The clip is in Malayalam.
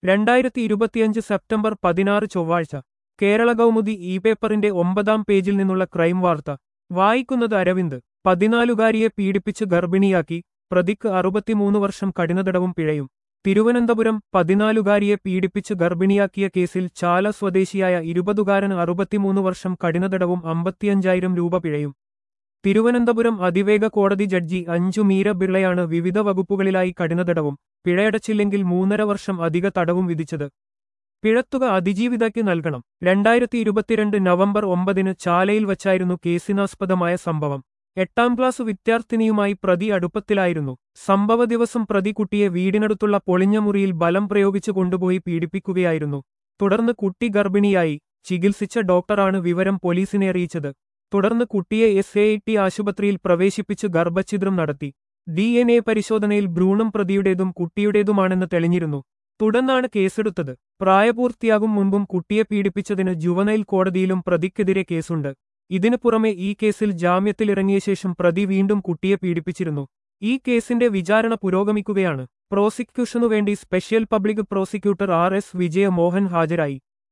രണ്ടായിരത്തി ഇരുപത്തിയഞ്ച് സെപ്റ്റംബർ പതിനാറ് ചൊവ്വാഴ്ച കേരള കൗമുദി ഇ പേപ്പറിന്റെ ഒമ്പതാം പേജിൽ നിന്നുള്ള ക്രൈം വാർത്ത വായിക്കുന്നത് അരവിന്ദ് പതിനാലുകാരിയെ പീഡിപ്പിച്ച് ഗർഭിണിയാക്കി പ്രതിക്ക് അറുപത്തിമൂന്ന് വർഷം കഠിനതടവും പിഴയും തിരുവനന്തപുരം പതിനാലുകാരിയെ പീഡിപ്പിച്ച് ഗർഭിണിയാക്കിയ കേസിൽ ചാല സ്വദേശിയായ ഇരുപതുകാരന് അറുപത്തിമൂന്ന് വർഷം കഠിനതടവും അമ്പത്തിയഞ്ചായിരം രൂപ പിഴയും തിരുവനന്തപുരം അതിവേഗ കോടതി ജഡ്ജി അഞ്ചു മീര ബിർളയാണ് വിവിധ വകുപ്പുകളിലായി കഠിനതടവും പിഴയടച്ചില്ലെങ്കിൽ മൂന്നര വർഷം അധിക തടവും വിധിച്ചത് പിഴത്തുക അതിജീവിതയ്ക്ക് നൽകണം രണ്ടായിരത്തി ഇരുപത്തിരണ്ട് നവംബർ ഒമ്പതിന് ചാലയിൽ വച്ചായിരുന്നു കേസിനാസ്പദമായ സംഭവം എട്ടാം ക്ലാസ് വിദ്യാർത്ഥിനിയുമായി പ്രതി അടുപ്പത്തിലായിരുന്നു സംഭവ ദിവസം പ്രതി കുട്ടിയെ വീടിനടുത്തുള്ള പൊളിഞ്ഞ മുറിയിൽ ബലം പ്രയോഗിച്ചു കൊണ്ടുപോയി പീഡിപ്പിക്കുകയായിരുന്നു തുടർന്ന് കുട്ടി ഗർഭിണിയായി ചികിത്സിച്ച ഡോക്ടറാണ് വിവരം പോലീസിനെ അറിയിച്ചത് തുടർന്ന് കുട്ടിയെ എസ് എ ടി ആശുപത്രിയിൽ പ്രവേശിപ്പിച്ച് ഗർഭഛിദ്രം നടത്തി ഡി എൻ എ പരിശോധനയിൽ ഭ്രൂണം പ്രതിയുടേതും കുട്ടിയുടേതുമാണെന്ന് തെളിഞ്ഞിരുന്നു തുടർന്നാണ് കേസെടുത്തത് പ്രായപൂർത്തിയാകും മുൻപും കുട്ടിയെ പീഡിപ്പിച്ചതിന് ജുവനൈൽ കോടതിയിലും പ്രതിക്കെതിരെ കേസുണ്ട് ഇതിനു പുറമെ ഈ കേസിൽ ജാമ്യത്തിലിറങ്ങിയ ശേഷം പ്രതി വീണ്ടും കുട്ടിയെ പീഡിപ്പിച്ചിരുന്നു ഈ കേസിന്റെ വിചാരണ പുരോഗമിക്കുകയാണ് പ്രോസിക്യൂഷനുവേണ്ടി special public prosecutor R S Vijaya Mohan ഹാജരായി